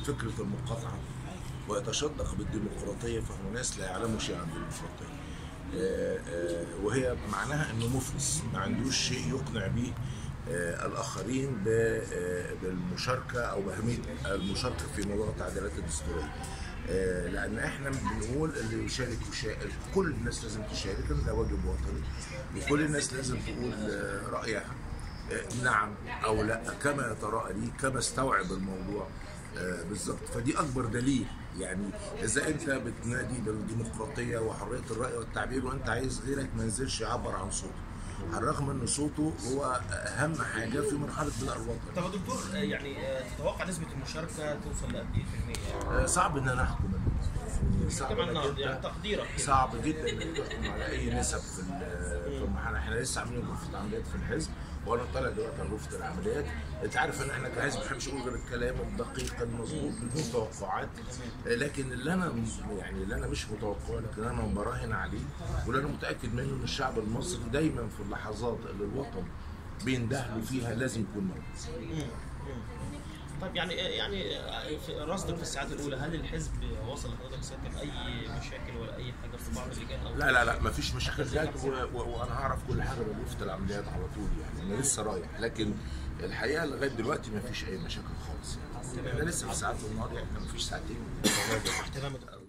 فكره المقاطعه ويتشدق بالديمقراطيه فهم ناس لا يعلموا شيء عن الديمقراطيه آه، آه، وهي معناها انه مفلس ما عندوش شيء يقنع به آه، الاخرين ب- آه، بالمشاركه او باهميه المشاركه في موضوع التعديلات الدستوريه آه، لان احنا بنقول اللي يشارك يشارك كل الناس لازم تشارك لأن ده واجب وطني وكل الناس لازم تقول آه، رايها آه، نعم او لا كما يتراءى ليه كما استوعب الموضوع آه، بالظبط فدي اكبر دليل يعني اذا انت بتنادي بالديمقراطيه وحريه الراي والتعبير وانت عايز غيرك ما ينزلش يعبر عن صوته على الرغم ان صوته هو اهم حاجه في مرحله بناء الوطن طب يا دكتور آه، يعني آه، تتوقع نسبه المشاركه توصل لقد ايه في المية؟ آه، صعب ان انا احكم يعني صعب كمان إنك النهارده أنت- يعني تقديرك كده. صعب جدا انك تحكم على اي نسب في ال- في المرحله احنا لسه عاملين غرفه عمليات في الحزب وانا طالع دلوقتي على غرفه العمليات انت عارف ان احنا كحزب ما بنحبش نقول غير الكلام الدقيق المظبوط بدون توقعات لكن اللي انا يعني اللي انا مش متوقعه لكن انا براهن عليه واللي انا متاكد منه ان الشعب المصري دايما في اللحظات اللي الوطن بيندهله فيها لازم يكون موجود طب يعني يعني آه، في رصدك في الساعات الاولى هل الحزب وصل لحضرتك سيادتك اي مشاكل ولا اي حاجه في بعض اللجان او لا لا لا مفيش مشاكل جات و- و- وانا هعرف كل حاجه من غرفه العمليات على طول يعني انا لسه رايح لكن الحقيقه لغايه دلوقتي مفيش اي مشاكل خالص يعني احنا لسه في ساعات النهارده يعني مفيش ساعتين تمام يا دكتور